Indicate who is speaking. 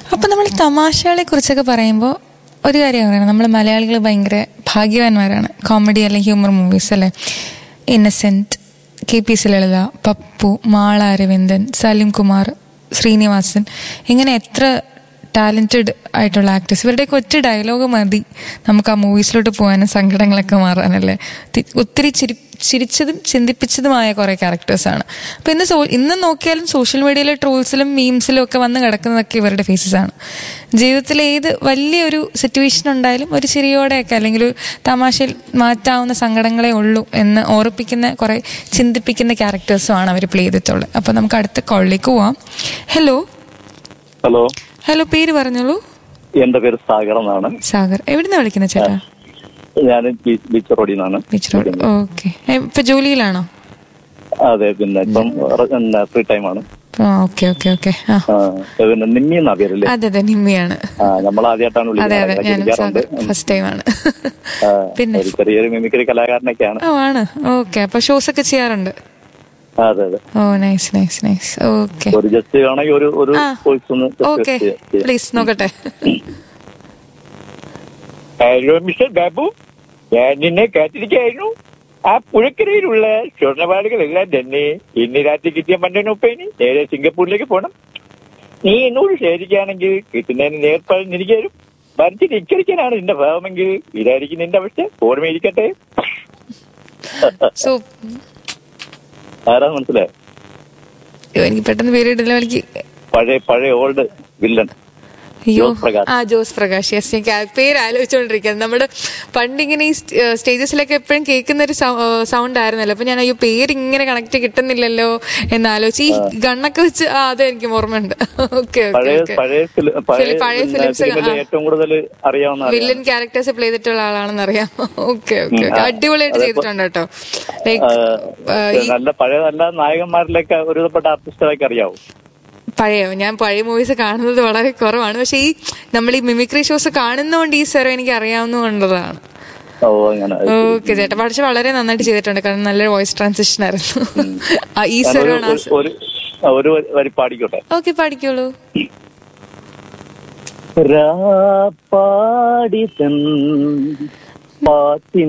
Speaker 1: അപ്പൊ നമ്മൾ തമാശകളെ കുറിച്ചൊക്കെ പറയുമ്പോൾ ഒരു കാര്യം പറയണം നമ്മൾ മലയാളികൾ ഭയങ്കര ഭാഗ്യവാന്മാരാണ് കോമഡി അല്ലെങ്കിൽ ഹ്യൂമർ മൂവീസ് അല്ലേ Innocent K P C Lalitha Pappu Mala Aravindan Salim Kumar Sreenivasan ഇങ്ങനെ എത്ര ടാലൻറ്റഡ് ആയിട്ടുള്ള ആക്ടേഴ്സ് ഇവരുടെയൊക്കെ ഒറ്റ ഡയലോഗ് മതി നമുക്ക് ആ മൂവീസിലോട്ട് പോകാനും സങ്കടങ്ങളൊക്കെ മാറാനല്ലേ തി- ഒത്തിരി ചിരി ചിരിച്ചതും ചിന്തിപ്പിച്ചതുമായ കുറേ ക്യാരക്ടേഴ്സാണ് അപ്പോൾ ഇന്ന് സോ ഇന്ന് നോക്കിയാലും സോഷ്യൽ മീഡിയയിലെ ട്രോൾസിലും മീംസിലും ഒക്കെ വന്ന് കിടക്കുന്നതൊക്കെ ഇവരുടെ ഫേസസ് ആണ് ജീവിതത്തിൽ ഏത് വലിയൊരു സിറ്റുവേഷൻ ഉണ്ടായാലും ഒരു ചിരിയോടെയൊക്കെ അല്ലെങ്കിൽ ഒരു തമാശയിൽ മാറ്റാവുന്ന സങ്കടങ്ങളെ ഉള്ളൂ എന്ന് ഓർപ്പിക്കുന്ന കുറേ ചിന്തിപ്പിക്കുന്ന ക്യാരക്ടേഴ്സുമാണ് അവർ പ്ലേ ചെയ്തിട്ടുള്ളത് അപ്പോൾ നമുക്ക് അടുത്ത കോളിലേക്ക് പോവാം ഹലോ
Speaker 2: ഹലോ
Speaker 1: ഹലോ പേര് പറഞ്ഞോളൂ
Speaker 2: എന്റെ പേര് സാഗർ എന്നാണ്
Speaker 1: സാഗർ എവിടുന്ന വിളിക്കുന്നത് ചേട്ടാ
Speaker 2: ഞാൻ ബീച്ച് റോഡിൽ നിന്നാണ്
Speaker 1: ബീച്ച് റോഡ് ഓക്കെ ഇപ്പൊ ജോലിയിലാണോ
Speaker 2: അതെ പിന്നെ ഇപ്പം ഫ്രീ ടൈം ആണ്
Speaker 1: ഓക്കെ ഓക്കെ ഓക്കെ ആ
Speaker 2: ആ, പിന്നെ നിമ്മി എന്നാ പേരല്ലേ
Speaker 1: അതെ അതെ നിമ്മിയാണ്
Speaker 2: ആ നമ്മൾ ആദ്യമായിട്ടാണ്
Speaker 1: അതെ അതെ
Speaker 2: വിളിക്കുന്നത്
Speaker 1: ഞാനും
Speaker 2: വിളിക്കാറുണ്ട്
Speaker 1: സാഗർ ഫസ്റ്റ് ടൈം ആണ്
Speaker 2: ആ,
Speaker 1: പിന്നെ
Speaker 2: ഒരു ചെറിയൊരു മിമിക്രി കലാകാരനൊക്കെയാണ്
Speaker 1: ഓ ആണ് ഓക്കെ അപ്പൊ ഷോസ് ഒക്കെ ചെയ്യാറുണ്ട്
Speaker 2: ആ, അതെ അതെ
Speaker 1: ഓ നൈസ് നൈസ് നൈസ് ഓക്കെ
Speaker 2: ഒരു ജസ്റ്റ് വേണമെങ്കിൽ ഒരു ഒരു
Speaker 1: ആ.
Speaker 2: വോയിസ് ഒന്ന് just
Speaker 1: ഓക്കെ
Speaker 2: ചെയ്യാം, ചെയ്യാം.
Speaker 1: പ്ലീസ് നോക്കട്ടെ
Speaker 2: ഹലോ മിസ്റ്റർ ബാബു ഞാൻ നിന്നെ കാത്തിരിക്കായിരുന്നു ആ പുഴക്കരയിലുള്ള സ്വർണ്ണപാടുകളെല്ലാം തന്നെ ഇന്ന് രാത്രി കിട്ടിയ മണ്ടനൊപ്പേന് നേരെ സിംഗപ്പൂരിലേക്ക് പോകണം നീ എന്നോട് ശേഖരിക്കുകയാണെങ്കിൽ കിട്ടുന്നതിന് നേർപ്പറഞ്ഞിരിക്കാനും വരച്ചിട്ട് ഇക്കരിക്കാനാണ് നിന്റെ ഭാവമെങ്കിൽ ഇതായിരിക്കും നിന്റെ അവസ്ഥ ഓർമ്മയിരിക്കട്ടെ
Speaker 1: സോ
Speaker 2: ആരാ മനസ്സിലായോ
Speaker 1: എനിക്ക് പെട്ടെന്ന് പേര് ഇടില്ല എനിക്ക്
Speaker 2: പഴയ പഴയ ഓൾഡ് വില്ലൻ
Speaker 1: അയ്യോ
Speaker 2: ജോസ് പ്രകാശ്.
Speaker 1: ആ ജോസ് പ്രകാശ് യെസ് ഞാൻ കാ- പേര് ആലോചിച്ചുകൊണ്ടിരിക്കുന്നത് നമ്മുടെ പണ്ട് ഇങ്ങനെ ഈ സ്റ്റേജസിലൊക്കെ എപ്പോഴും കേൾക്കുന്ന ഒരു സൗണ്ട് ആയിരുന്നല്ലോ അപ്പൊ ഞാൻ അയ്യോ പേര് ഇങ്ങനെ കണക്ട് കിട്ടുന്നില്ലല്ലോ എന്ന് ആലോചിച്ച് ഈ ഗണ്ണൊക്കെ വെച്ച് ആ അത് എനിക്ക് ഓർമ്മയുണ്ട് ഓക്കെ ഓക്കെ
Speaker 2: പഴയ
Speaker 1: ഓക്കെ
Speaker 2: പഴയ ഫിലി- പഴയ
Speaker 1: പഴയ
Speaker 2: പിന്നെ
Speaker 1: ഫിലിംസ്
Speaker 2: ഫിലിമിലെ ഏറ്റവും കൂടുതൽ അറിയാവുന്ന ആളാണ്.
Speaker 1: വില്ലൻ ക്യാരക്ടേഴ്സ് പ്ലേ ചെയ്തിട്ടുള്ള ആളാണെന്ന് അറിയാം ഓക്കെ ഓക്കെ
Speaker 2: ഉം, ആ,
Speaker 1: അടിപൊളിയായിട്ട്
Speaker 2: അതെ,
Speaker 1: ചെയ്തിട്ടുണ്ട് കേട്ടോ
Speaker 2: ആ,
Speaker 1: ലൈക്ക്
Speaker 2: നല്ല പഴയ നല്ല നായകന്മാരിലൊക്കെ ഒരുവിധപ്പെട്ട ആർട്ടിസ്റ്റുകളൊക്കെ അറിയാവോ
Speaker 1: പഴയ ഞാൻ പഴയ മൂവീസ് കാണുന്നത് വളരെ കുറവാണ് പക്ഷെ ഈ നമ്മൾ ഈ മിമിക്രി ഷോസ് കാണുന്നതുകൊണ്ട് ഈ സ്വരം എനിക്ക് അറിയാവുന്നതുകൊണ്ടതാണ്
Speaker 2: ഓ അങ്ങനെ
Speaker 1: ഓക്കെ ചേട്ടാ പക്ഷെ വളരെ നന്നായിട്ട് ചെയ്തിട്ടുണ്ട് കാരണം നല്ലൊരു വോയിസ് ട്രാൻസിഷൻ ആയിരുന്നു ആ, ഈ
Speaker 2: ഞാൻ
Speaker 1: സ്വരമാണ് ആ
Speaker 2: ഒരു- ഒരു ഒരു വരി പാടിക്കോട്ടെ
Speaker 1: ഓക്കെ പഠിക്കോളൂ
Speaker 2: പാടി പാടി